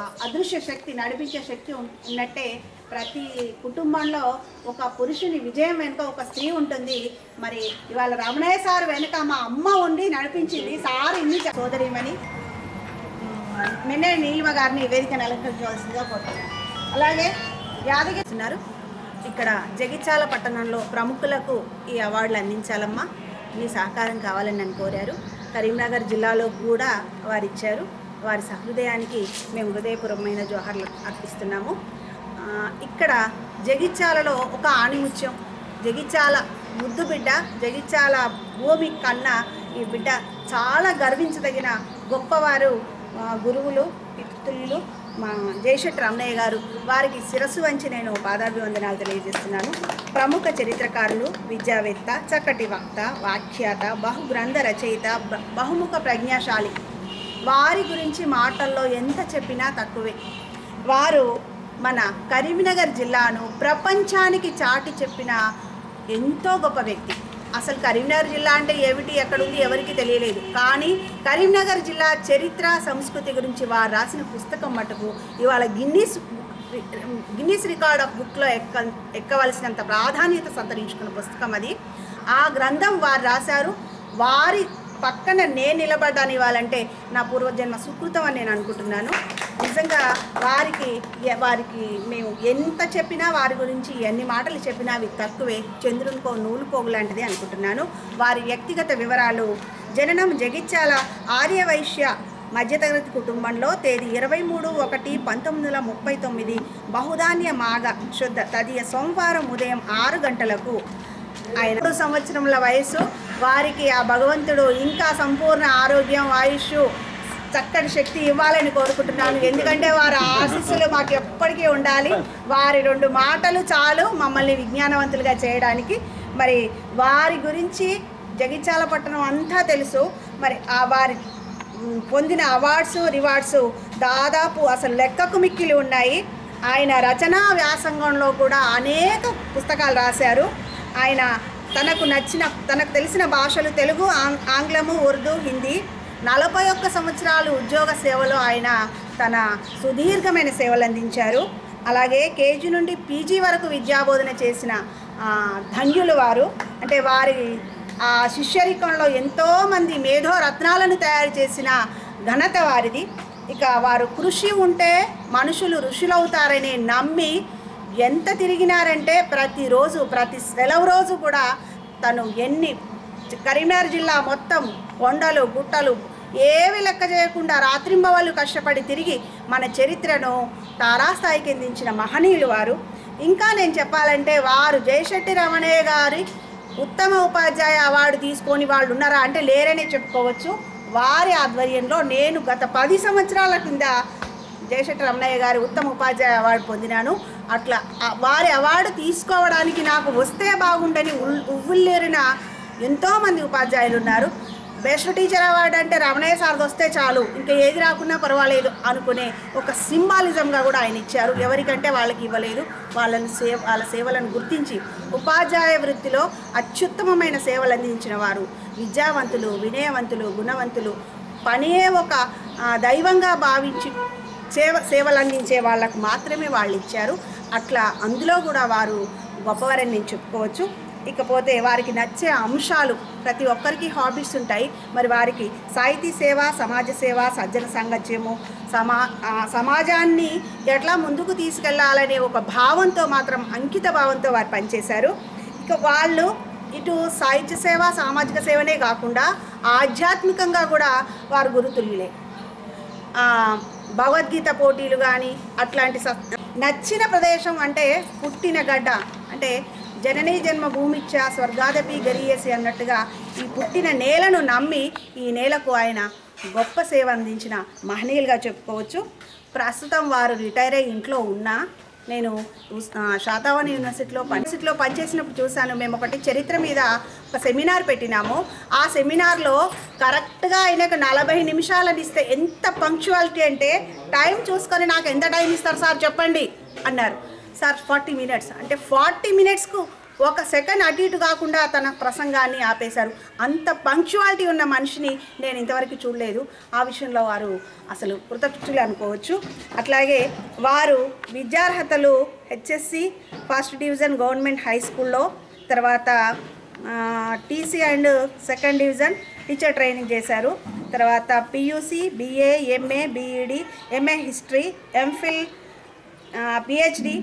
అదృశ్య శక్తి నడిపించే శక్తి ఉన్- ఉన్నట్టే ప్రతి కుటుంబంలో ఒక పురుషుని విజయం వెనుక ఒక స్త్రీ ఉంటుంది మరి ఇవాళ రమణయ్య సార్ వెనుక మా అమ్మ ఉండి నడిపించింది సార్ ఇన్ని చ- సోదరిమని మెన్నే నీలిమ గారిని వేదికను అలంకరించవలసిందిగా కోరుతున్నాను అలాగే యాదగిరి ఉన్నారు ఇక్కడ జగిత్యాల పట్టణంలో ప్రముఖులకు ఈ అవార్డులు అందించాలమ్మా మీ సహకారం కావాలని నన్ను కోరారు కరీంనగర్ జిల్లాలో కూడా వారు ఇచ్చారు వారి సహృదయానికి మేము హృదయపూర్వమైన జోహార్లు అర్పిస్తున్నాము ఆ, ఇక్కడ జగిత్యాలలో ఒక ఆణిముత్యం జగిత్యాల ముద్దు బిడ్డ జగిత్యాల భూమి కన్నా ఈ బిడ్డ చాలా గర్వించదగిన గొప్పవారు ఆ, గురువులు పితృలు మా జయశెట్టి రమణయ్య గారు వారికి శిరస్సు వంచి నేను పాదాభివందనాలు తెలియజేస్తున్నాను ప్రముఖ చరిత్రకారులు విద్యావేత్త చక్కటి వక్త వ్యాఖ్యాత బహుగ్రంథ రచయిత బ- బహుముఖ ప్రజ్ఞాశాలి వారి గురించి మాటల్లో ఎంత చెప్పినా తక్కువే వారు మన కరీంనగర్ జిల్లాను ప్రపంచానికి చాటి చెప్పిన ఎంతో గొప్ప వ్యక్తి అసలు కరీంనగర్ జిల్లా అంటే ఏమిటి ఎక్కడుంది ఎవరికి తెలియలేదు కానీ కరీంనగర్ జిల్లా చరిత్ర సంస్కృతి గురించి వారు రాసిన పుస్తకం మటుకు ఇవాళ గిన్నీస్ గిన్నీస్ రికార్డ్ ఆఫ్ బుక్లో ఎక్క ఎక్కవలసినంత ప్రాధాన్యత సంతరించుకున్న పుస్తకం అది ఆ గ్రంథం వారు రాశారు వారి పక్కన నేను నిలబడ్డాను ఇవ్వాలంటే నా పూర్వజన్మ సుకృతం అని నేను అనుకుంటున్నాను నిజంగా వారికి ఎ- వారికి మేము ఎంత చెప్పినా వారి గురించి ఎన్ని మాటలు చెప్పినా అవి తక్కువే చంద్రునికో నూలు పోగు లాంటిది అనుకుంటున్నాను వారి వ్యక్తిగత వివరాలు జననం జగిత్యాల ఆర్యవైశ్య మధ్యతరగతి కుటుంబంలో తేదీ ఇరవై మూడు ఒకటి పంతొమ్మిది వందల ముప్పై తొమ్మిది బహుధాన్య మాగ శుద్ధ తదియ సోమవారం ఉదయం ఆరు గంటలకు ఆయన మూడు సంవత్సరముల వయసు వారికి ఆ భగవంతుడు ఇంకా సంపూర్ణ ఆరోగ్యం ఆయుష్ చక్కటి శక్తి ఇవ్వాలని కోరుకుంటున్నాను ఎందుకంటే వారి ఆశీస్సులు మాకు ఎప్పటికీ ఉండాలి వారి రెండు మాటలు చాలు మమ్మల్ని విజ్ఞానవంతులుగా చేయడానికి మరి వారి గురించి జగిత్యాల పట్టణం అంతా తెలుసు మరి ఆ వారి మ్, పొందిన అవార్డ్స్ రివార్డ్స్ దాదాపు అసలు లెక్కకు మిక్కిలి ఉన్నాయి ఆయన రచనా వ్యాసంగంలో కూడా అనేక పుస్తకాలు రాశారు ఆయన తనకు నచ్చిన తనకు తెలిసిన భాషలు తెలుగు ఆం- ఆంగ్లము ఉర్దూ హిందీ నలభై ఒక్క సంవత్సరాలు ఉద్యోగ సేవలో ఆయన తన సుదీర్ఘమైన సేవలు అందించారు అలాగే కేజీ నుండి పీజీ వరకు విద్యాబోధన చేసిన ఆ, ధన్యులు వారు అంటే వారి ఆ శిష్యరికంలో ఎంతోమంది మేధో రత్నాలను తయారు చేసిన ఘనత వారిది ఇక వారు కృషి ఉంటే మనుషులు ఋషులవుతారని నమ్మి ఎంత తిరిగినారంటే ప్రతిరోజు ప్రతి సెలవు రోజు కూడా తను ఎన్ని కరీంనగర్ జిల్లా మొత్తం కొండలు గుట్టలు ఏవి లెక్క చేయకుండా రాత్రింబవళ్ళు కష్టపడి తిరిగి మన చరిత్రను తారాస్థాయికి అందించిన మహనీయులు వారు ఇంకా నేను చెప్పాలంటే వారు జయశెట్టి రమణయ్య గారి ఉత్తమ ఉపాధ్యాయ అవార్డు తీసుకొని వాళ్ళు ఉన్నారా అంటే లేరనే చెప్పుకోవచ్చు వారి ఆధ్వర్యంలో నేను గత పది సంవత్సరాల కింద జయశెట్టి రమణయ్య గారి ఉత్తమ ఉపాధ్యాయ అవార్డు పొందినాను అట్లా ఆ వారి అవార్డు తీసుకోవడానికి నాకు వస్తే బాగుండని ఉల్- ఉవ్వుల్లేరిన ఎంతోమంది ఉపాధ్యాయులు ఉన్నారు బెస్ట్ టీచర్ అవార్డు అంటే రమణయ్య సార్ది వస్తే చాలు ఇంకా ఏది రాకున్నా పర్వాలేదు అనుకునే ఒక సింబాలిజంగా కూడా ఆయన ఇచ్చారు ఎవరికంటే వాళ్ళకి ఇవ్వలేదు వాళ్ళని సేవ వాళ్ళ సేవలను గుర్తించి ఉపాధ్యాయ వృత్తిలో అత్యుత్తమమైన సేవలు అందించిన వారు విద్యావంతులు వినయవంతులు గుణవంతులు పనే ఒక ఆ, దైవంగా భావించి సేవ సేవలు అందించే వాళ్ళకు మాత్రమే వాళ్ళు ఇచ్చారు అట్లా అందులో కూడా వారు గొప్పవారని నేను చెప్పుకోవచ్చు ఇకపోతే వారికి నచ్చే అంశాలు ప్రతి ఒక్కరికి హాబీస్ ఉంటాయి మరి వారికి సాహితీ సేవ సమాజ సేవ సజ్జన సాంగత్యము సమా ఆ, సమాజాన్ని ఎట్లా ముందుకు తీసుకెళ్లాలనే ఒక భావంతో మాత్రం అంకిత భావంతో వారు పనిచేశారు ఇక వాళ్ళు ఇటు సాహిత్య సేవ సామాజిక సేవనే కాకుండా ఆధ్యాత్మికంగా కూడా వారు గురుతుల్యులే ఆ, భగవద్గీత పోటీలు కానీ అట్లాంటి స- నచ్చిన ప్రదేశం అంటే పుట్టిన గడ్డ అంటే జననీ జన్మభూమిచ్చ స్వర్గాదపి గరియేసి అన్నట్టుగా ఈ పుట్టిన నేలను నమ్మి ఈ నేలకు ఆయన గొప్ప సేవ అందించిన మహనీయులుగా చెప్పుకోవచ్చు ప్రస్తుతం వారు రిటైర్ అయ్యి ఇంట్లో ఉన్నా నేను ఉస్- ఆ, శాతవాణి యూనివర్సిటీలో పని- యూనివర్సిటీలో పనిచేసినప్పుడు చూశాను మేము ఒకటి చరిత్ర మీద ఒక సెమినార్ పెట్టినాము ఆ సెమినార్లో కరెక్ట్గా ఆయనకు నలభై నిమిషాలని ఇస్తే ఎంత పంక్చువాలిటీ అంటే టైం చూసుకొని నాకు ఎంత టైం ఇస్తారు సార్ చెప్పండి అన్నారు సార్ ఫార్టీ మినిట్స్ అంటే ఫార్టీ మినిట్స్కు ఒక సెకండ్ అటు ఇటు కాకుండా తన ప్రసంగాన్ని ఆపేశారు అంత పంక్చువాలిటీ ఉన్న మనిషిని నేను ఇంతవరకు చూడలేదు ఆ విషయంలో వారు అసలు కృతజ్ఞులు అనుకోవచ్చు అట్లాగే వారు విద్యార్హతలు HSC first division government high స్కూల్లో తర్వాత TC and second division teacher training చేశారు తర్వాత PUC BA MA BEd MA history MPhil PhD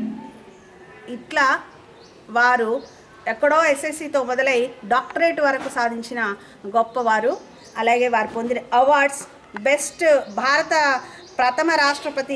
ఇట్లా వారు ఎక్కడో ఎస్ఎస్సితో మొదలై డాక్టరేట్ వరకు సాధించిన గొప్పవారు అలాగే వారు పొందిన అవార్డ్స్ బెస్ట్ భారత ప్రథమ రాష్ట్రపతి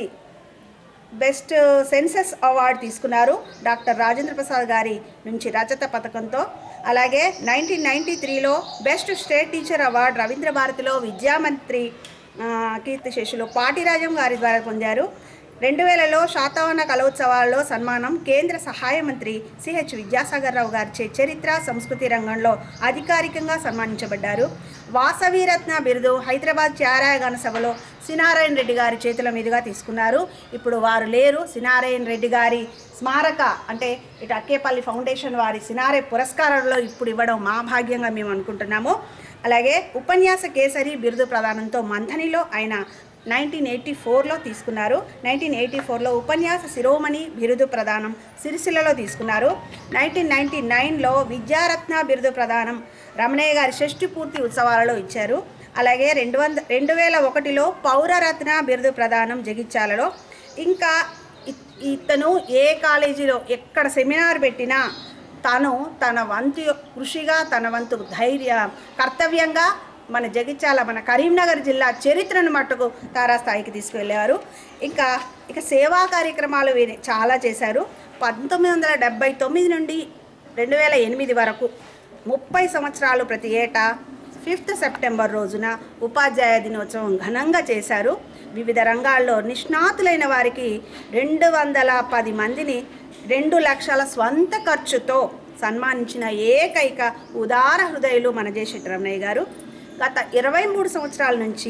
బెస్ట్ సెన్సెస్ అవార్డు తీసుకున్నారు డాక్టర్ రాజేంద్ర ప్రసాద్ గారి నుంచి రజత పథకంతో అలాగే నైన్టీన్ నైంటీ త్రీలో best state teacher award Ravindra భారతిలో విద్యామంత్రి ఆ, కీర్తిశేషులు పాటిరాజం గారి ద్వారా పొందారు రెండు వేలలో శాతవన కలోత్సవాల్లో సన్మానం కేంద్ర సహాయ మంత్రి సిహెచ్ విద్యాసాగర్ రావు గారిచే చరిత్ర సంస్కృతి రంగంలో అధికారికంగా సన్మానించబడ్డారు వాసవీరత్న బిరుదు హైదరాబాద్ చారాయగాన సభలో సినారాయణ రెడ్డి గారి చేతుల మీదుగా తీసుకున్నారు ఇప్పుడు వారు లేరు సినారాయణ రెడ్డి గారి స్మారక అంటే ఇటు అక్కేపల్లి ఫౌండేషన్ వారి సినారే పురస్కారంలో ఇప్పుడు ఇవ్వడం మా భాగ్యంగా మేము అనుకుంటున్నాము అలాగే ఉపన్యాస కేసరి బిరుదు ప్రదానంతో మంథనిలో ఆయన నైన్టీన్ ఎయిటీ ఫోర్లో తీసుకున్నారు నైన్టీన్ ఎయిటీ ఫోర్లో ఉపన్యాస శిరోమణి బిరుదు ప్రదానం సిరిసిల్లలో తీసుకున్నారు నైన్టీన్ నైన్టీ నైన్లో విద్యారత్న బిరుదు ప్రదానం రమణయ్య గారి షష్ఠి పూర్తి ఉత్సవాలలో ఇచ్చారు అలాగే రెండు వంద రెండు వేల ఒకటిలో పౌరరత్న బిరుదు ప్రదానం జగిత్యాలలో ఇంకా ఇ- ఇతను ఏ కాలేజీలో ఎక్కడ సెమినార్ పెట్టినా తను తన వంతు కృషిగా తన వంతు ధైర్య కర్తవ్యంగా మన జగిత్యాల మన కరీంనగర్ జిల్లా చరిత్రను మట్టుకు తారాస్థాయికి తీసుకువెళ్ళారు ఇంకా ఇక సేవా కార్యక్రమాలు వీరి చాలా చేశారు పంతొమ్మిది వందల డెబ్బై తొమ్మిది నుండి రెండు వేల ఎనిమిది వరకు ముప్పై సంవత్సరాలు ప్రతి ఏటా ఫిఫ్త్ సెప్టెంబర్ రోజున ఉపాధ్యాయ దినోత్సవం ఘనంగా చేశారు వివిధ రంగాల్లో నిష్ణాతులైన వారికి రెండు వందల పది మందిని రెండు లక్షల స్వంత ఖర్చుతో సన్మానించిన ఏకైక ఉదార హృదయులు మన జయశెట్టి రమణయ్య గారు గత ఇరవై మూడు సంవత్సరాల నుంచి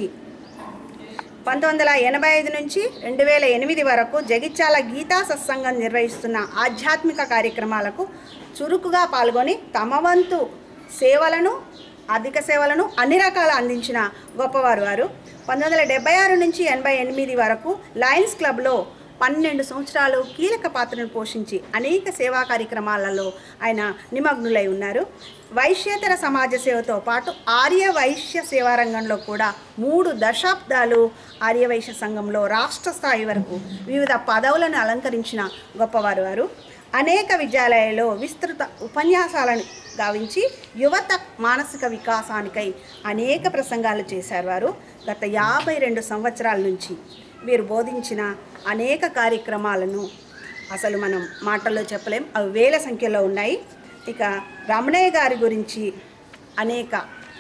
పంతొమ్మిది వందల ఎనభై ఐదు నుంచి రెండు వేల ఎనిమిది వరకు జగిత్యాల గీతా సత్సంగం నిర్వహిస్తున్న ఆధ్యాత్మిక కార్యక్రమాలకు చురుకుగా పాల్గొని తమ వంతు సేవలను అధిక సేవలను అన్ని రకాల అందించిన గొప్పవారు వారు పంతొమ్మిది వందల డెబ్బై ఆరు నుంచి ఎనభై ఎనిమిది వరకు లయన్స్ క్లబ్లో పన్నెండు సంవత్సరాలు కీలక పాత్రను పోషించి అనేక సేవా కార్యక్రమాలలో ఆయన నిమగ్నులై ఉన్నారు వైశ్యేతర సమాజ సేవతో పాటు ఆర్య వైశ్య సేవా రంగంలో కూడా మూడు దశాబ్దాలు ఆర్యవైశ్య సంఘంలో రాష్ట్ర స్థాయి వరకు వివిధ పదవులను అలంకరించిన గొప్పవారు వారు అనేక విద్యాలయాల్లో విస్తృత ఉపన్యాసాలను గావించి యువత మానసిక వికాసానికై అనేక ప్రసంగాలు చేశారు వారు గత యాభై రెండు సంవత్సరాల నుంచి వీరు బోధించిన అనేక కార్యక్రమాలను అసలు మనం మాటల్లో చెప్పలేం అవి వేల సంఖ్యలో ఉన్నాయి ఇక రమణయ్య గారి గురించి అనేక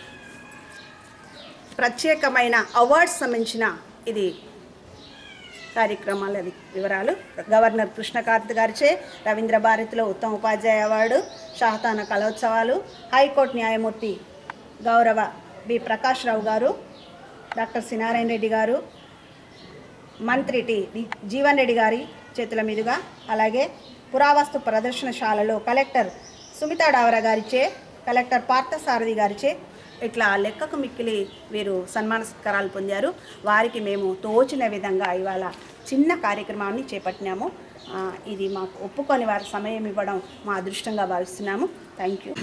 ప్రత్యేకమైన అవార్డ్స్ సంబంధించిన ఇది కార్యక్రమాల వివరాలు గవర్నర్ కృష్ణకాంత్ గారిచే రవీంద్ర భారతిలో ఉత్తమ ఉపాధ్యాయ అవార్డు షాహతాన కళోత్సవాలు హైకోర్టు న్యాయమూర్తి గౌరవ బి ప్రకాష్ రావు గారు డాక్టర్ సినారాయణ రెడ్డి గారు మంత్రి టి వి- జీవన్ రెడ్డి గారి చేతుల మీదుగా అలాగే పురావస్తు ప్రదర్శనశాలలో కలెక్టర్ సుమితా డావరా గారిచే కలెక్టర్ పార్థసారథి గారిచే ఇట్లా లెక్కకు మిక్కిలి వీరు సన్మాన సత్కారాలు పొందారు వారికి మేము తోచిన విధంగా ఇవాళ చిన్న కార్యక్రమాన్ని చేపట్టినాము ఆ, ఇది మాకు ఒప్పుకొని వారి సమయం ఇవ్వడం మా అదృష్టంగా భావిస్తున్నాము థ్యాంక్ యూ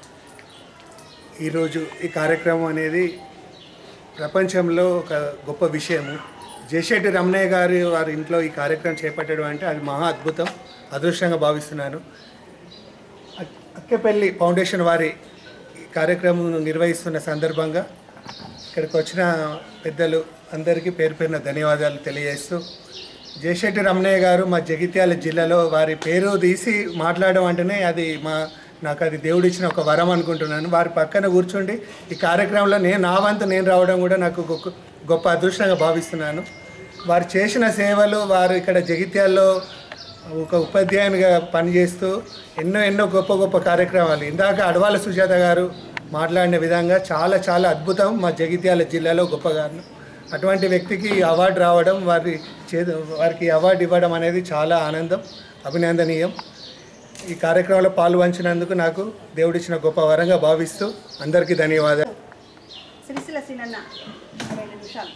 ఈరోజు ఈ కార్యక్రమం అనేది ప్రపంచంలో ఒక గొప్ప విషయము జయశెట్టి రమణయ్య గారి వారి ఇంట్లో ఈ కార్యక్రమం చేపట్టడం అంటే అది మహా అద్భుతం అదృష్టంగా భావిస్తున్నాను అక్- అక్కెపల్లి ఫౌండేషన్ వారి ఈ కార్యక్రమం నిర్వహిస్తున్న సందర్భంగా ఇక్కడికి వచ్చిన పెద్దలు అందరికీ పేరు పేరున ధన్యవాదాలు తెలియజేస్తూ జయశెట్టి రమణయ్య గారు మా జగిత్యాల జిల్లాలో వారి పేరు తీసి మాట్లాడడం అంటేనే అది మా నాకు అది దేవుడిచ్చిన ఒక వరం అనుకుంటున్నాను వారి పక్కన కూర్చుండి ఈ కార్యక్రమంలో నేను నా వంతు నేను రావడం కూడా నాకు గొప్ప గొప్ప అదృష్టంగా భావిస్తున్నాను వారు చేసిన సేవలు వారు ఇక్కడ జగిత్యాల్లో ఒక ఉపాధ్యాయునిగా పనిచేస్తూ ఎన్నో ఎన్నో గొప్ప గొప్ప కార్యక్రమాలు ఇందాక అడవాల సుజాత గారు మాట్లాడిన విధంగా చాలా చాలా అద్భుతం మా జగిత్యాల జిల్లాలో గొప్పగాను అటువంటి వ్యక్తికి ఈ అవార్డు రావడం వారి చే వారికి ఈ అవార్డు ఇవ్వడం అనేది చాలా ఆనందం అభినందనీయం ఈ కార్యక్రమంలో పాల్పంచినందుకు నాకు దేవుడిచ్చిన గొప్ప వరంగా భావిస్తూ అందరికీ ధన్యవాదాలు సిరిసిల్ల సీనన్న రెండు నిమిషాలు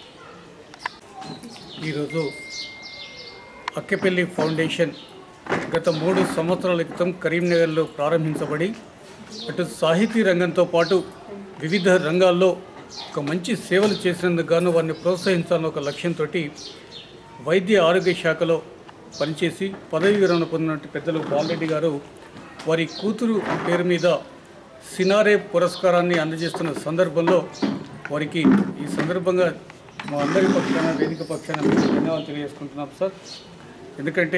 ఈరోజు అక్కెపల్లి ఫౌండేషన్ గత మూడు సంవత్సరాల క్రితం కరీంనగర్లో ప్రారంభించబడి అటు సాహితీ రంగంతో పాటు వివిధ రంగాల్లో ఒక మంచి సేవలు చేసినందుకు గాను వారిని ప్రోత్సహించాలన్న ఒక లక్ష్యంతో వైద్య ఆరోగ్య శాఖలో పనిచేసి పదవి విరమణ పొందినట్టు పెద్దలు బాలరెడ్డి గారు వారి కూతురు పేరు మీద సినారే పురస్కారాన్ని అందజేస్తున్న సందర్భంలో వారికి ఈ సందర్భంగా మా అందరి పక్షాన వేదిక పక్షాన మీకు ధన్యవాదాలు తెలియజేసుకుంటున్నాం సార్ ఎందుకంటే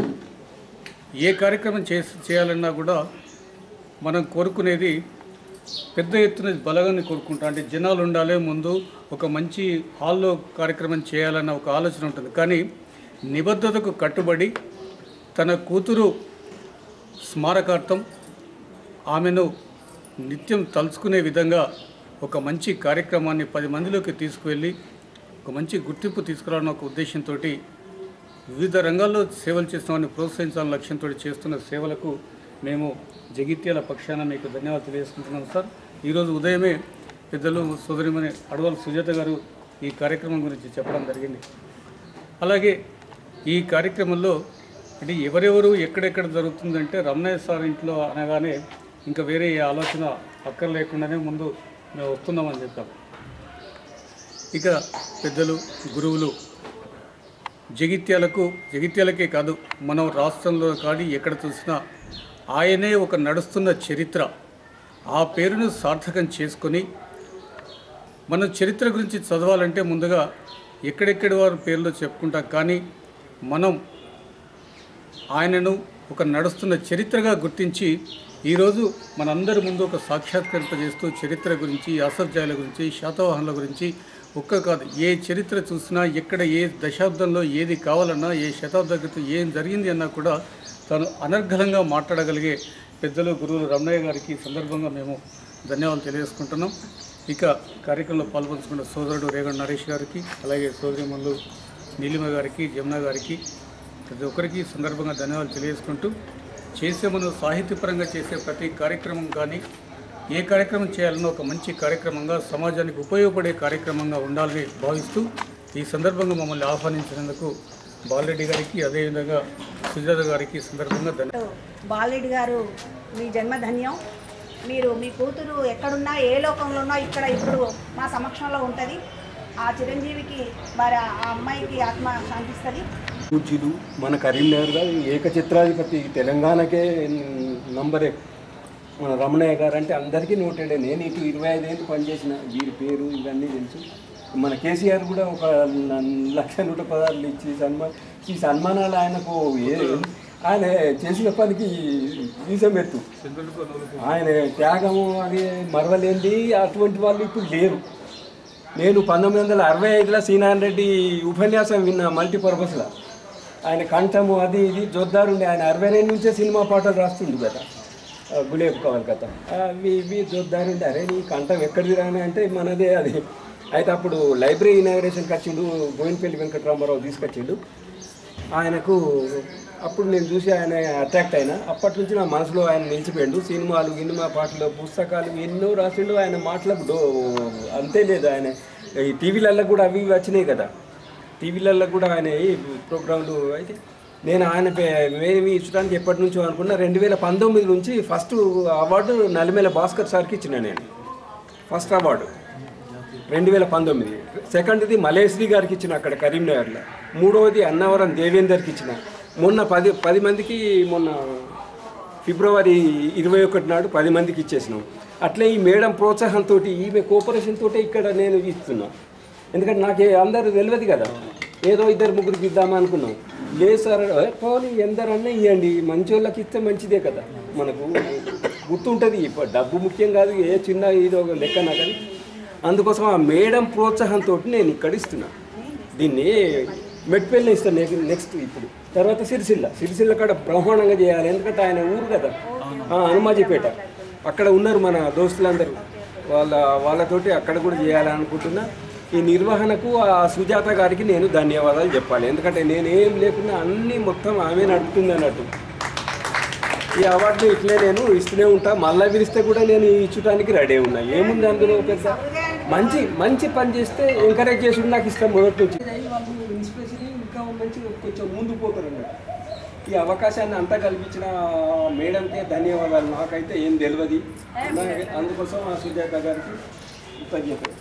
ఏ కార్యక్రమం చేసి చేయాలన్నా కూడా మనం కోరుకునేది పెద్ద ఎత్తున బలగాన్ని కోరుకుంటాం అంటే జనాలు ఉండాలి ముందు ఒక మంచి హాల్లో కార్యక్రమం చేయాలన్న ఒక ఆలోచన ఉంటుంది కానీ నిబద్ధతకు కట్టుబడి తన కూతురు స్మారకార్థం ఆమెను నిత్యం తలుచుకునే విధంగా ఒక మంచి కార్యక్రమాన్ని పది మందిలోకి తీసుకువెళ్ళి ఒక మంచి గుర్తింపు తీసుకురావాలన్న ఒక ఉద్దేశంతో వివిధ రంగాల్లో సేవలు చేస్తామని ప్రోత్సహించాలని లక్ష్యంతో చేస్తున్న సేవలకు మేము జగిత్యాల పక్షాన మీకు ధన్యవాదాలు తెలియజేసుకుంటున్నాం సార్ ఈరోజు ఉదయమే పెద్దలు సోదరిమని అడవాల సుజాత గారు ఈ కార్యక్రమం గురించి చెప్పడం జరిగింది అలాగే ఈ కార్యక్రమంలో అంటే ఎవరెవరు ఎక్కడెక్కడ జరుగుతుందంటే రమణయ్య సార్ ఇంట్లో అనగానే ఇంకా వేరే ఏ ఆలోచన అక్కర్ లేకుండానే ముందు మేము వస్తున్నామని చెప్పాం ఇక పెద్దలు గురువులు జగిత్యాలకు జగిత్యాలకే కాదు మనం రాష్ట్రంలో కానీ ఎక్కడ చూసినా ఆయనే ఒక నడుస్తున్న చరిత్ర ఆ పేరును సార్థకం చేసుకొని మనం చరిత్ర గురించి చదవాలంటే ముందుగా ఎక్కడెక్కడి వారి పేర్లు చెప్పుకుంటాం కానీ మనం ఆయనను ఒక నడుస్తున్న చరిత్రగా గుర్తించి ఈరోజు మనందరి ముందు ఒక సాక్షాత్కరింపజేస్తూ చరిత్ర గురించి అసభ్యాల గురించి శాతవాహనుల గురించి ఒక్క కాదు ఏ చరిత్ర చూసినా ఎక్కడ ఏ దశాబ్దంలో ఏది కావాలన్నా ఏ శతాబ్ద క్రితం ఏం జరిగింది అన్నా కూడా తను అనర్గళంగా మాట్లాడగలిగే పెద్దలు గురువులు రమణయ్య గారికి ఈ సందర్భంగా మేము ధన్యవాదాలు తెలియజేసుకుంటున్నాం ఇక కార్యక్రమంలో పాల్పంచుకున్న సోదరుడు రేగణ్ నరేష్ గారికి అలాగే సోదరిమల్లు నీలిమ గారికి జమున గారికి ప్రతి ఒక్కరికి ఈ సందర్భంగా ధన్యవాదాలు తెలియజేసుకుంటూ చేసే మనం సాహిత్యపరంగా చేసే ప్రతి కార్యక్రమం కానీ ఏ కార్యక్రమం చేయాలన్నా ఒక మంచి కార్యక్రమంగా సమాజానికి ఉపయోగపడే కార్యక్రమంగా ఉండాలని భావిస్తూ ఈ సందర్భంగా మమ్మల్ని ఆహ్వానించినందుకు బాలరెడ్డి గారికి అదేవిధంగా సుజాత గారికి ఈ సందర్భంగా ధన్యవాదాలు బాలరెడ్డి గారు మీ జన్మధన్యం మీరు మీ కూతురు ఎక్కడున్నా ఏ లోకంలో ఉన్నా ఇక్కడ ఇప్పుడు మా సమక్షంలో ఉంటుంది ఆ చిరంజీవికి మరి ఆ అమ్మాయికి ఆత్మ శాంతిస్తుంది పూజ్యులు మన కరీంనగర్ గారు ఏకచిత్రాధిపతి తెలంగాణకే నంబరే మన రమణయ్య గారు అంటే అందరికీ నోటెడే నేను ఇటు ఇరవై ఐదేళ్ళు పనిచేసిన వీరి పేరు ఇవన్నీ తెలుసు మన కేసీఆర్ కూడా ఒక న- లక్ష నూట పదార్లు ఇచ్చి సన్మాన ఈ సన్మానాలు ఆయనకు ఏ ఆయన చేసిన పనికి వీసం ఎత్తు ఆయన త్యాగము అది మరవలేంది అటువంటి వాళ్ళు ఇప్పుడు లేరు నేను పంతొమ్మిది వందల అరవై ఐదులో సీనారాయణ రెడ్డి ఉపన్యాసం విన్నా మల్టీపర్పస్లో ఆయన కంఠము అది ఇది జోద్దారుండి ఆయన అరవై రెండు నుంచే సినిమా పాటలు రాస్తుండు కదా ఆ, గులేబ్ కవల్ కథ అవి ఇవి జోద్దారుండి అరే నీ కంఠం ఎక్కడిది రాని అంటే మనదే అది అయితే అప్పుడు లైబ్రరీ ఇనాగరేషన్కి వచ్చిండు బోయినపల్లి వెంకటరామారావు తీసుకొచ్చిండు ఆయనకు అప్పుడు నేను చూసి ఆయన అట్రాక్ట్ అయినా అప్పటి నుంచి నా మనసులో ఆయన నిలిచిపోయిండు సినిమాలు గినిమా పాటలు పుస్తకాలు ఎన్నో రాసిండు ఆయన మాటలకు డో అంతే లేదు ఆయన ఈ టీవీలలో కూడా అవి ఇవి వచ్చినాయి కదా టీవీలలో కూడా ఆయన ఈ ప్రోగ్రాంలు అయితే నేను ఆయన మేమి ఇచ్చడానికి ఎప్పటి నుంచో అనుకున్నా రెండు వేల పంతొమ్మిది నుంచి ఫస్ట్ అవార్డు నలిమేల భాస్కర్ సార్కి ఇచ్చిన నేను ఫస్ట్ అవార్డు రెండు వేల పంతొమ్మిది సెకండ్ది మలేశ్రీ గారికి ఇచ్చిన అక్కడ కరీంనగర్లో మూడవది అన్నవరం దేవేందర్కి ఇచ్చిన మొన్న పది పది మందికి మొన్న ఫిబ్రవరి ఇరవై ఒకటి నాడు పది మందికి ఇచ్చేసినాం అట్లే ఈ మేడం ప్రోత్సాహంతో ఈమె కోఆపరేషన్ తోటే ఇక్కడ నేను ఇస్తున్నా ఎందుకంటే నాకు అందరూ తెలియదు కదా ఏదో ఇద్దరు ముగ్గురికి ఇద్దామా అనుకున్నాం లేదు సార్ ఏ, పోనీ ఎందరన్నా ఇవ్వండి మంచి వాళ్ళకి ఇస్తే మంచిదే కదా మనకు గుర్తుంటుంది ఇప్పుడు డబ్బు ముఖ్యం కాదు ఏ చిన్న ఇది ఒక లెక్క నాకు అది అందుకోసం ఆ మేడం ప్రోత్సాహంతో నేను ఇక్కడ ఇస్తున్నా దీన్ని మెట్పల్లి ఇస్తాను నెక్- నెక్స్ట్ ఇప్పుడు తర్వాత సిరిసిల్ల సిరిసిల్ల కాడ బ్రహ్మాండంగా చేయాలి ఎందుకంటే ఆయన ఊరు కదా ఆ, హనుమాజీపేట అక్కడ ఉన్నారు మన దోస్తులందరూ వాళ్ళ వాళ్ళతోటి అక్కడ కూడా చేయాలనుకుంటున్నా ఈ నిర్వహణకు ఆ సుజాత గారికి నేను ధన్యవాదాలు చెప్పాలి ఎందుకంటే నేనేం లేకుండా అన్నీ మొత్తం ఆమె నడుపుతుంది అన్నట్టు ఈ అవార్డు ఇట్లే నేను ఇస్తూనే ఉంటా మళ్ళీ పిలిస్తే కూడా నేను ఇచ్చడానికి రెడీ ఉన్నా ఏముంది అందులో పెద్ద మంచి మంచి పని చేస్తే ఎంకరేజ్ చేసి నాకు ఇష్టం మొదటి నుంచి వాళ్ళు ఇన్స్పిరేషన్ ఇంకా మంచి కొంచెం ముందుకు పోతారు అన్నట్టు ఈ అవకాశాన్ని అంతా కల్పించిన మేడంకి ధన్యవాదాలు నాకైతే ఏం తెలియదు నాకు అందుకోసం ఆ సుజాత గారికి కృతజ్ఞతలు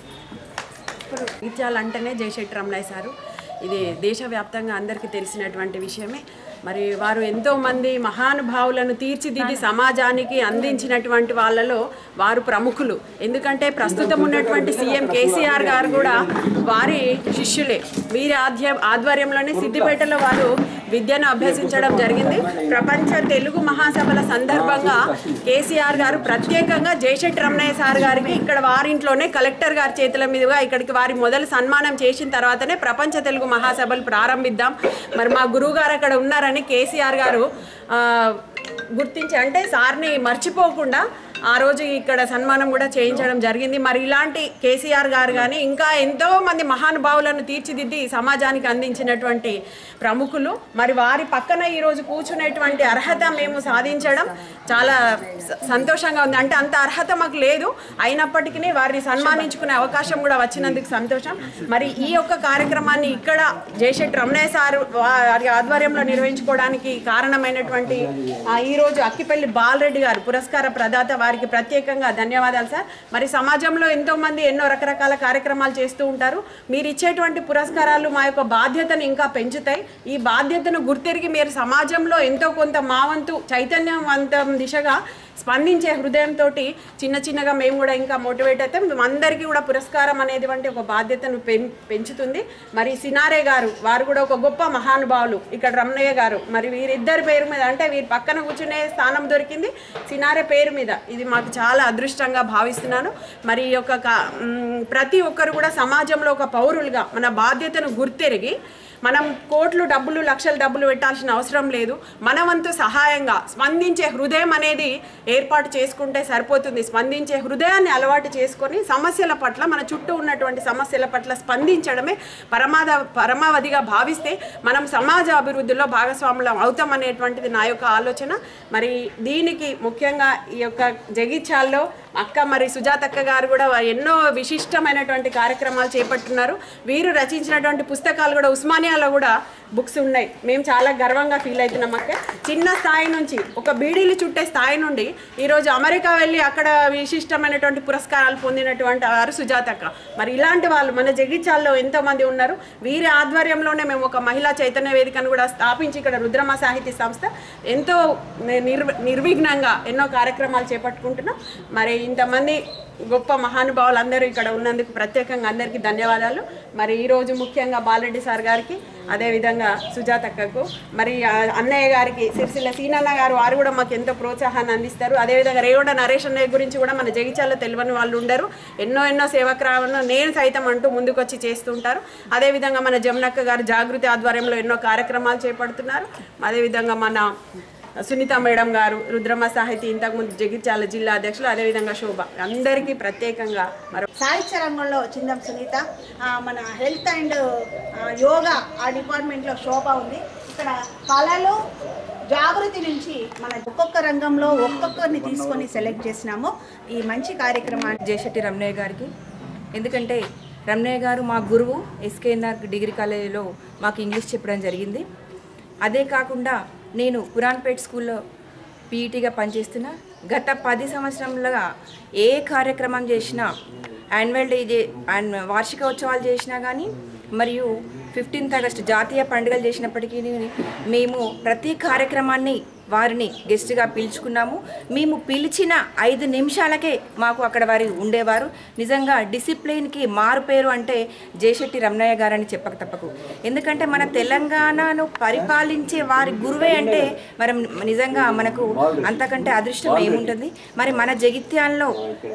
ఇచ్చాలంటేనే జయశెట్టి రమణయ్య సారు ఇది దేశవ్యాప్తంగా అందరికీ తెలిసినటువంటి విషయమే మరి వారు ఎంతో మంది మహానుభావులను తీర్చిదిద్ది సమాజానికి అందించినటువంటి వాళ్ళలో వారు ప్రముఖులు ఎందుకంటే ప్రస్తుతం ఉన్నటువంటి సీఎం కేసీఆర్ గారు కూడా వారి శిష్యులే వీరి ఆధ్య ఆధ్వర్యంలోనే సిద్దిపేటలో వారు విద్యను అభ్యసించడం జరిగింది ప్రపంచ తెలుగు మహాసభల సందర్భంగా కేసీఆర్ గారు ప్రత్యేకంగా జయశెట్టి రమణయ్య సార్ గారికి ఇక్కడ వారింట్లోనే కలెక్టర్ గారి చేతుల మీదుగా ఇక్కడికి వారి మొదలు సన్మానం చేసిన తర్వాతనే ప్రపంచ తెలుగు మహాసభలు ప్రారంభిద్దాం మరి మా గురువు గారు అక్కడ ఉన్నారని కేసీఆర్ గారు ఆ, గుర్తించి అంటే సార్ని మర్చిపోకుండా ఆ రోజు ఇక్కడ సన్మానం కూడా చేయించడం జరిగింది మరి ఇలాంటి కేసీఆర్ గారు కానీ ఇంకా ఎంతో మంది మహానుభావులను తీర్చిదిద్ది సమాజానికి అందించినటువంటి ప్రముఖులు మరి వారి పక్కన ఈరోజు కూర్చునేటువంటి అర్హత మేము సాధించడం చాలా స- సంతోషంగా ఉంది అంటే అంత అర్హత మాకు లేదు అయినప్పటికీ వారిని సన్మానించుకునే అవకాశం కూడా వచ్చినందుకు సంతోషం మరి ఈ యొక్క కార్యక్రమాన్ని ఇక్కడ జయశెట్టి రమణయ్య సార్ వారి ఆధ్వర్యంలో నిర్వహించుకోవడానికి కారణమైనటువంటి ఆ, ఈ రోజు అక్కిపల్లి బాలరెడ్డి గారు పురస్కార ప్రదాత వారికి ప్రత్యేకంగా ధన్యవాదాలు సార్ మరి సమాజంలో ఎంతో మంది ఎన్నో రకరకాల కార్యక్రమాలు చేస్తూ ఉంటారు మీరు ఇచ్చేటువంటి పురస్కారాలు మా యొక్క బాధ్యతను ఇంకా పెంచుతాయి ఈ బాధ్యతను గుర్తెరిగి మీరు సమాజంలో ఎంతో కొంత మా వంతు చైతన్యవంతం దిశగా స్పందించే హృదయంతో చిన్న చిన్నగా మేము కూడా ఇంకా మోటివేట్ అయితే అందరికీ కూడా పురస్కారం అనేది వంటి ఒక బాధ్యతను పెం పెంచుతుంది మరి సినారే గారు వారు కూడా ఒక గొప్ప మహానుభావులు ఇక్కడ రమణయ్య గారు మరి వీరిద్దరి పేరు మీద అంటే వీరి పక్కన కూర్చునే స్థానం దొరికింది సినారే పేరు మీద ఇది మాకు చాలా అదృష్టంగా భావిస్తున్నాను మరి ఈ యొక్క కా- మ్, ప్రతి ఒక్కరు కూడా సమాజంలో ఒక పౌరులుగా మన బాధ్యతను గుర్తెరిగి మనం కోట్లు డబ్బులు లక్షల డబ్బులు పెట్టాల్సిన అవసరం లేదు మన వంతు సహాయంగా స్పందించే హృదయం అనేది ఏర్పాటు చేసుకుంటే సరిపోతుంది స్పందించే హృదయాన్ని అలవాటు చేసుకొని సమస్యల పట్ల మన చుట్టూ ఉన్నటువంటి సమస్యల పట్ల స్పందించడమే పరమాద పరమావధిగా భావిస్తే మనం సమాజ అభివృద్ధిలో భాగస్వాములం అవుతాం అనేటువంటిది నా యొక్క ఆలోచన మరి దీనికి ముఖ్యంగా ఈ యొక్క జగిత్యాల్లో అక్క మరి సుజాతక్క గారు కూడా ఎన్నో విశిష్టమైనటువంటి కార్యక్రమాలు చేపట్టున్నారు వీరు రచించినటువంటి పుస్తకాలు కూడా ఉస్మానియాలో కూడా బుక్స్ ఉన్నాయి మేము చాలా గర్వంగా ఫీల్ అవుతున్నాం అక్క చిన్న స్థాయి నుంచి ఒక బీడీలు చుట్టే స్థాయి నుండి ఈరోజు అమెరికా వెళ్ళి అక్కడ విశిష్టమైనటువంటి పురస్కారాలు పొందినటువంటి వారు సుజాతక్క మరి ఇలాంటి వాళ్ళు మన జగిత్యాల్లో ఎంతో మంది ఉన్నారు వీరి ఆధ్వర్యంలోనే మేము ఒక మహిళా చైతన్య వేదికను కూడా స్థాపించి ఇక్కడ రుద్రమ సాహితీ సంస్థ ఎంతో నిర్వ నిర్విఘ్నంగా ఎన్నో కార్యక్రమాలు చేపట్టుకుంటున్నాం మరి ఇంతమంది గొప్ప మహానుభావులు అందరూ ఇక్కడ ఉన్నందుకు ప్రత్యేకంగా అందరికీ ధన్యవాదాలు మరి ఈరోజు ముఖ్యంగా బాలరెడ్డి సార్ గారికి అదేవిధంగా సుజాతక్కకు మరి ఆ అన్నయ్య గారికి సిరిసిల్ల సీనన్న గారు వారు కూడా మాకు ఎంతో ప్రోత్సాహాన్ని అందిస్తారు అదేవిధంగా రేవడ నరేష్ అన్నయ్య గురించి కూడా మన జగిత్యాల్లో తెలియని వాళ్ళు ఉండరు ఎన్నో ఎన్నో సేవక్రాలను నేను సైతం అంటూ ముందుకొచ్చి చేస్తుంటారు అదేవిధంగా మన జమునక్క గారు జాగృతి ఆధ్వర్యంలో ఎన్నో కార్యక్రమాలు చేపడుతున్నారు అదేవిధంగా మన సునీత మేడం గారు రుద్రమ సాహితీ ఇంతకుముందు జగిత్యాల జిల్లా అధ్యక్షులు అదేవిధంగా శోభ అందరికీ ప్రత్యేకంగా మరో సాహిత్య రంగంలో చిందం సునీత ఆ, మన హెల్త్ అండ్ ఆ, యోగా ఆ డిపార్ట్మెంట్లో శోభ ఉంది ఇక్కడ కళలు జాగృతి నుంచి మన ఒక్కొక్క రంగంలో ఒక్కొక్కరిని తీసుకొని సెలెక్ట్ చేసినాము ఈ మంచి కార్యక్రమాన్ని జయశెట్టి రమణయ్య గారికి ఎందుకంటే రమణయ్య గారు మా గురువు ఎస్కేఎన్ఆర్ డిగ్రీ కాలేజీలో మాకు ఇంగ్లీష్ చెప్పడం జరిగింది అదే కాకుండా నేను పురాణపేట్ స్కూల్లో పీఈటీగా పనిచేస్తున్నా గత పది సంవత్సరములుగా ఏ కార్యక్రమం చేసినా యాన్యువల్ డే చే- యాన్- వార్షికోత్సవాలు చేసినా కానీ మరియు ఫిఫ్టీన్త్ ఆగస్ట్ జాతీయ పండుగలు చేసినప్పటికీ మేము ప్రతి కార్యక్రమాన్ని వారిని గెస్ట్గా పిలుచుకున్నాము మేము పిలిచిన ఐదు నిమిషాలకే మాకు అక్కడ వారి ఉండేవారు నిజంగా డిసిప్లిన్కి మారు పేరు అంటే జయశెట్టి రమణయ్య గారని చెప్పక తప్పకు ఎందుకంటే మన తెలంగాణను పరిపాలించే వారి గురువే అంటే మరి నిజంగా మనకు అంతకంటే అదృష్టం ఏముంటుంది మరి మన జగిత్యాల్లో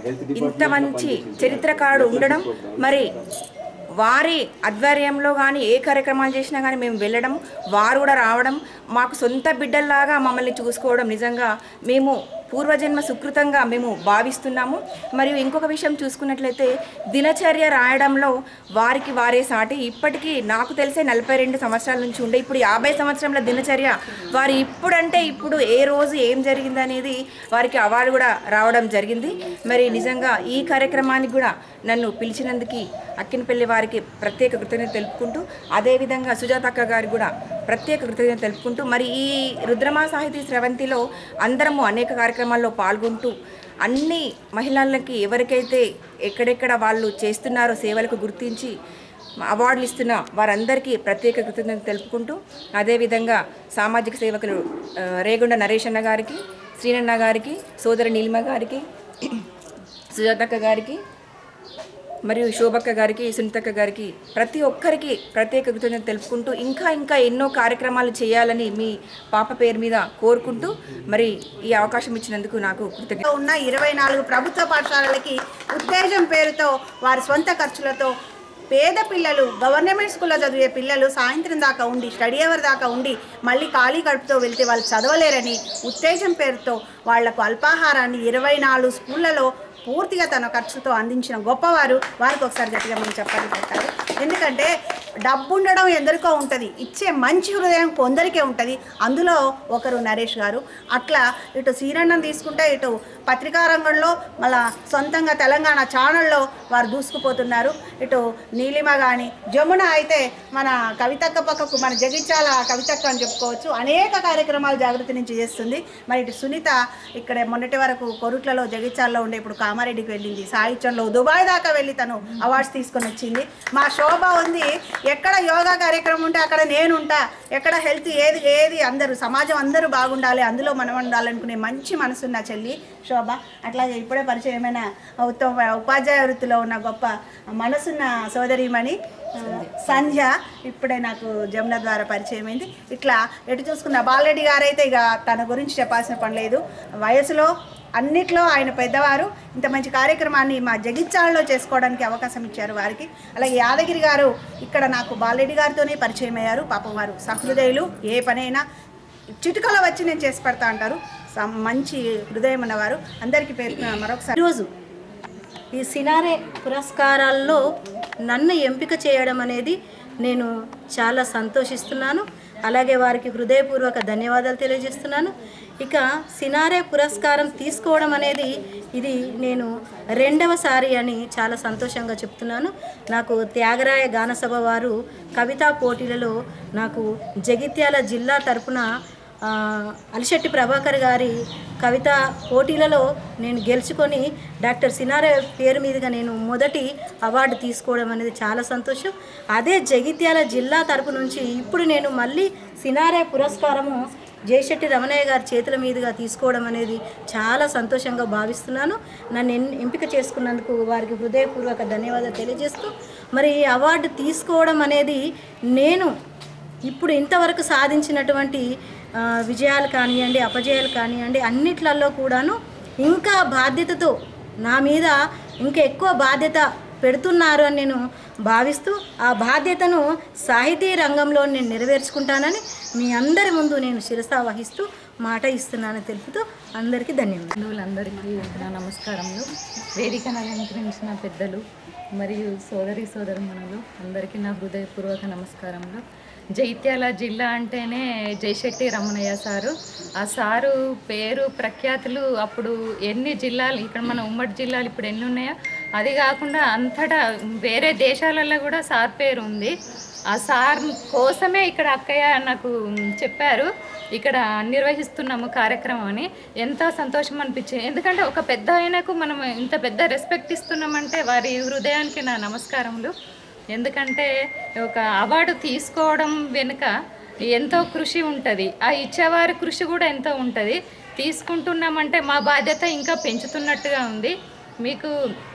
ఇంత మంచి చరిత్రకారుడు ఉండడం మరి వారి ఆధ్వర్యంలో కానీ ఏ కార్యక్రమాలు చేసినా కానీ మేము వెళ్ళడం వారు కూడా రావడం మాకు సొంత బిడ్డల్లాగా మమ్మల్ని చూసుకోవడం నిజంగా మేము పూర్వజన్మ సుకృతంగా మేము భావిస్తున్నాము మరియు ఇంకొక విషయం చూసుకున్నట్లయితే దినచర్య రాయడంలో వారికి వారే సాటి ఇప్పటికీ నాకు తెలిసే నలభై రెండు సంవత్సరాల నుంచి ఉండే ఇప్పుడు యాభై సంవత్సరాల దినచర్య వారు ఇప్పుడంటే ఇప్పుడు ఏ రోజు ఏం జరిగింది అనేది వారికి అవార్డు కూడా రావడం జరిగింది మరి నిజంగా ఈ కార్యక్రమానికి కూడా నన్ను పిలిచినందుకు అక్కినపల్లి వారికి ప్రత్యేక కృతజ్ఞత తెలుపుకుంటూ అదేవిధంగా సుజాతక్క గారికి కూడా ప్రత్యేక కృతజ్ఞత తెలుపుకుంటూ మరి ఈ రుద్రమా సాహితీ స్రవంతిలో అందరము అనేక కార్యక్రమాల్లో పాల్గొంటూ అన్ని మహిళలకి ఎవరికైతే ఎక్కడెక్కడ వాళ్ళు చేస్తున్నారో సేవలకు గుర్తించి అవార్డులు ఇస్తున్న వారందరికీ ప్రత్యేక కృతజ్ఞత తెలుపుకుంటూ అదేవిధంగా సామాజిక సేవకులు ఆ, రేగొండ నరేష్ అన్న గారికి శ్రీనన్న గారికి సోదరి నీలిమ గారికి సుజాతక్క గారికి మరియు శోభక్క గారికి సునీతక్క గారికి ప్రతి ఒక్కరికి ప్రత్యేక కృతజ్ఞత తెలుపుకుంటూ ఇంకా ఇంకా ఎన్నో కార్యక్రమాలు చేయాలని మీ పాప పేరు మీద కోరుకుంటూ మరి ఈ అవకాశం ఇచ్చినందుకు నాకు కృతజ్ఞత ఉన్న ఇరవై నాలుగు ప్రభుత్వ పాఠశాలలకి ఉత్తేజం పేరుతో వారి సొంత ఖర్చులతో పేద పిల్లలు గవర్నమెంట్ స్కూల్లో చదివే పిల్లలు సాయంత్రం దాకా ఉండి స్టడీ అవర్ దాకా ఉండి మళ్ళీ ఖాళీ కడుపుతో వెళ్తే వాళ్ళు చదవలేరని ఉత్తేజం పేరుతో వాళ్లకు అల్పాహారాన్ని ఇరవై నాలుగు స్కూళ్ళలో పూర్తిగా తన ఖర్చుతో అందించిన గొప్పవారు వారికి ఒకసారి గట్టిగా మనం చెప్పాలి పెట్టాలి ఎందుకంటే డబ్బు ఉండడం ఎందరికో ఉంటుంది ఇచ్చే మంచి హృదయం కొందరికే ఉంటుంది అందులో ఒకరు నరేష్ గారు అట్లా ఇటు శ్రీరంగం తీసుకుంటే ఇటు పత్రికా రంగంలో మళ్ళా సొంతంగా తెలంగాణ ఛానల్లో వారు దూసుకుపోతున్నారు ఇటు నీలిమ కానీ జమున అయితే మన కవితక్క పక్కకు మన జగిత్యాల కవితక్క అని చెప్పుకోవచ్చు అనేక కార్యక్రమాలు జాగృతి నుంచి చేస్తుంది మరి ఇటు సునీత ఇక్కడ మొన్నటి వరకు కొరుట్లలో జగిత్యాలలో ఉండే ఇప్పుడు కామారెడ్డికి వెళ్ళింది సాహిత్యంలో దుబాయ్ దాకా వెళ్ళి తను అవార్డ్స్ తీసుకొని వచ్చింది మా శోభ ఉంది ఎక్కడ యోగా కార్యక్రమం ఉంటే అక్కడ నేను ఉంటా ఎక్కడ హెల్త్ ఏది ఏది అందరూ సమాజం అందరూ బాగుండాలి అందులో మనం ఉండాలనుకునే మంచి మనసున్న చెల్లి శోభ అట్లాగే ఇప్పుడే పరిచయమైన ఉత్తమ ఉపాధ్యాయ వృత్తిలో ఉన్న గొప్ప మనసున్న సోదరిమణి ఆ, సంధ్య ఇప్పుడే నాకు జమున ద్వారా పరిచయం అయింది ఇట్లా ఎటు చూసుకున్న బాలరెడ్డి గారైతే ఇక తన గురించి చెప్పాల్సిన పని లేదు వయసులో అన్నిట్లో ఆయన పెద్దవారు ఇంత మంచి కార్యక్రమాన్ని మా జగిత్యాలలో చేసుకోవడానికి అవకాశం ఇచ్చారు వారికి అలాగే యాదగిరి గారు ఇక్కడ నాకు బాలరెడ్డి గారితోనే పరిచయం అయ్యారు పాపం వారు సహృదయులు ఏ పనైనా చిటికలో వచ్చి నేను చేసి పెడతా అంటారు సం- మంచి హృదయం ఉన్నవారు అందరికీ పేరు మరొకసారి ఈరోజు ఈ సినారే పురస్కారాల్లో నన్ను ఎంపిక చేయడం అనేది నేను చాలా సంతోషిస్తున్నాను అలాగే వారికి హృదయపూర్వక ధన్యవాదాలు తెలియజేస్తున్నాను ఇక సినారే పురస్కారం తీసుకోవడం అనేది ఇది నేను రెండవసారి అని చాలా సంతోషంగా చెప్తున్నాను నాకు త్యాగరాయ గానసభ వారు కవితా పోటీలలో నాకు జగిత్యాల జిల్లా తరపున ఆ, అలిశెట్టి ప్రభాకర్ గారి కవిత పోటీలలో నేను గెలుచుకొని డాక్టర్ సినారే పేరు మీదుగా నేను మొదటి అవార్డు తీసుకోవడం అనేది చాలా సంతోషం అదే జగిత్యాల జిల్లా తరపు నుంచి ఇప్పుడు నేను మళ్ళీ సినారే పురస్కారము జయశెట్టి రమణయ్య గారి చేతుల మీదుగా తీసుకోవడం అనేది చాలా సంతోషంగా భావిస్తున్నాను నన్ను ఎన్- ఎంపిక చేసుకున్నందుకు వారికి హృదయపూర్వక ధన్యవాదాలు తెలియజేస్తూ మరి ఈ అవార్డు తీసుకోవడం అనేది నేను ఇప్పుడు ఇంతవరకు సాధించినటువంటి ఆ, విజయాలు కానివ్వండి అపజయాలు కానివ్వండి అన్నిట్లలో కూడాను ఇంకా బాధ్యతతో నా మీద ఇంకా ఎక్కువ బాధ్యత పెడుతున్నారు అని నేను భావిస్తూ ఆ బాధ్యతను సాహితీ రంగంలో నేను నెరవేర్చుకుంటానని మీ అందరి ముందు నేను శిరస వహిస్తూ మాట ఇస్తున్నానని తెలుపుతూ అందరికీ ధన్యవాదాలు బంధువులందరికీ నా నమస్కారములు వేదికను అలంకరించిన పెద్దలు మరియు సోదరి సోదరుమణులు అందరికీ నా హృదయపూర్వక నమస్కారములు జైత్యాల జిల్లా అంటేనే జయశెట్టి రమణయ్య సారు ఆ సారు పేరు ప్రఖ్యాతులు అప్పుడు ఎన్ని జిల్లాలు ఇక్కడ మన ఉమ్మడి జిల్లాలు ఇప్పుడు ఎన్ని ఉన్నాయో అది కాకుండా అంతటా వేరే దేశాలలో కూడా సార్ పేరు ఉంది ఆ సార్ కోసమే ఇక్కడ అక్కయ్య నాకు చెప్పారు ఇక్కడ నిర్వహిస్తున్నాము కార్యక్రమం అని ఎంతో సంతోషం అనిపించింది ఎందుకంటే ఒక పెద్ద ఆయనకు మనం ఇంత పెద్ద రెస్పెక్ట్ ఇస్తున్నామంటే వారి హృదయానికి నా నమస్కారములు ఎందుకంటే ఒక అవార్డు తీసుకోవడం వెనుక ఎంతో కృషి ఉంటుంది ఆ ఇచ్చేవారి కృషి కూడా ఎంతో ఉంటుంది తీసుకుంటున్నామంటే మా బాధ్యత ఇంకా పెంచుతున్నట్టుగా ఉంది మీకు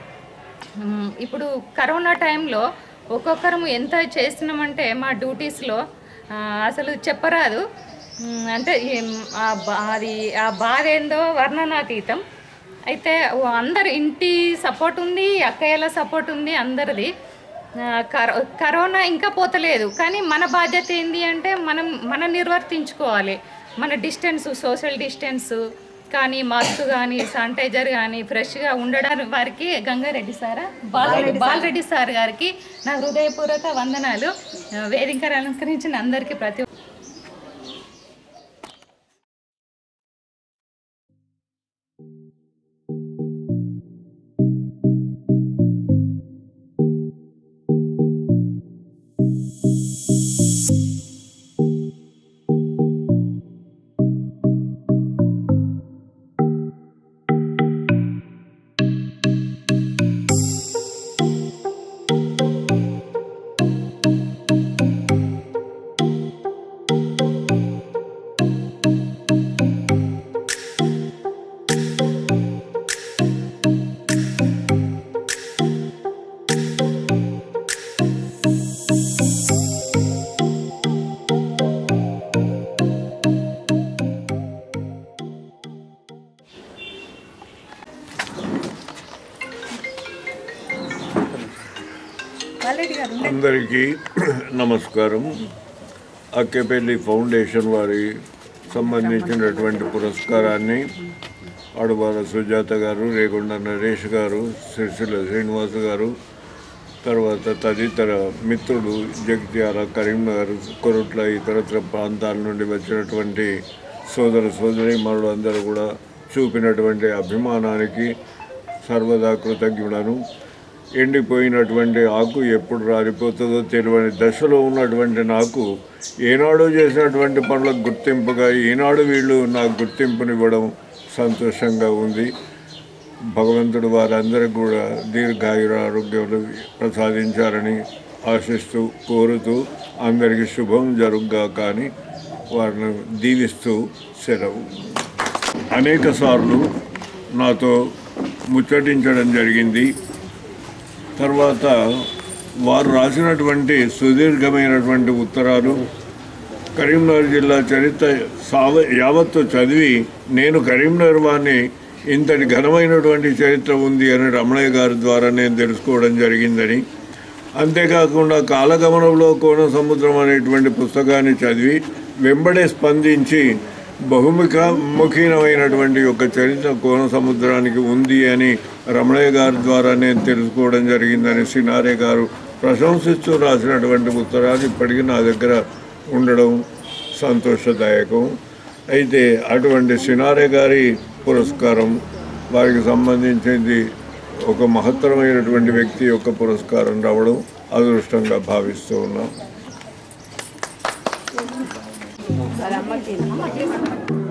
మ్, ఇప్పుడు కరోనా టైంలో ఒక్కొక్కరము ఎంత చేస్తున్నామంటే మా డ్యూటీస్లో ఆ, అసలు చెప్పరాదు మ్, అంటే ఏం- ఆ బా- అది ఆ బాధ ఏందో వర్ణనాతీతం అయితే ఓ అందరు ఇంటి సపోర్ట్ ఉంది అక్కయ్యల సపోర్ట్ ఉంది అందరిది ఆ, కరో కరోనా ఇంకా పోతలేదు కానీ మన బాధ్యత ఏంటి అంటే మనం మనం నిర్వర్తించుకోవాలి మన డిస్టెన్స్ సోషల్ డిస్టెన్స్ కానీ మాస్క్ కానీ శానిటైజర్ కానీ ఫ్రెష్గా ఉండడానికి వారికి గంగారెడ్డి సారా బాలరెడ్డి బాలరెడ్డి సార్ గారికి నా హృదయపూర్వక వందనాలు ఆ, వేదిక అలంకరించిన అందరికీ ప్రతి అందరికీ నమస్కారం అక్కేపల్లి ఫౌండేషన్ వారి సంబంధించినటువంటి పురస్కారాన్ని అడుబాల సుజాత గారు రేగొండ నరేష్ గారు సిరిసిల్ల శ్రీనివాస్ గారు తర్వాత తదితర మిత్రులు జగిత్యాల కరీంనగర్ కొరుట్ల ఇతరత్ర ప్రాంతాల నుండి వచ్చినటువంటి సోదర సోదరి మరులు అందరూ కూడా చూపినటువంటి అభిమానానికి సర్వదా కృతజ్ఞుడను ఎండిపోయినటువంటి ఆకు ఎప్పుడు రాలిపోతుందో తెలియని దశలో ఉన్నటువంటి నాకు ఏనాడు చేసినటువంటి పనులకు గుర్తింపుగా ఈనాడు వీళ్ళు నాకు గుర్తింపునివ్వడం సంతోషంగా ఉంది భగవంతుడు వారందరికీ కూడా దీర్ఘాయుర ఆరోగ్యాలు ప్రసాదించారని ఆశిస్తూ కోరుతూ అందరికీ శుభం జరుగుగా కానీ వారిని దీవిస్తూ సెలవు అనేక సార్లు నాతో ముచ్చటించడం జరిగింది తర్వాత వారు రాసినటువంటి సుదీర్ఘమైనటువంటి ఉత్తరాలు కరీంనగర్ జిల్లా చరిత్ర సావ యావత్తు చదివి నేను కరీంనగర్ వారిని ఇంతటి ఘనమైనటువంటి చరిత్ర ఉంది అని రమణయ్య గారి ద్వారా నేను తెలుసుకోవడం జరిగిందని అంతేకాకుండా కాలగమనంలో కోన సముద్రం అనేటువంటి పుస్తకాన్ని చదివి వెంబడే స్పందించి బహుముఖ ముఖీనమైనటువంటి ఒక చరిత్ర కోన సముద్రానికి ఉంది అని రమణయ్య గారి ద్వారా నేను తెలుసుకోవడం జరిగిందని సినారే గారు ప్రశంసిస్తూ రాసినటువంటి ఉత్తరాలు ఇప్పటికీ నా దగ్గర ఉండడం సంతోషదాయకం అయితే అటువంటి సినారే గారి పురస్కారం వారికి సంబంధించింది ఒక మహత్తరమైనటువంటి వ్యక్తి యొక్క పురస్కారం రావడం అదృష్టంగా భావిస్తూ ఉన్నాం వాళ్ళ అమ్మకి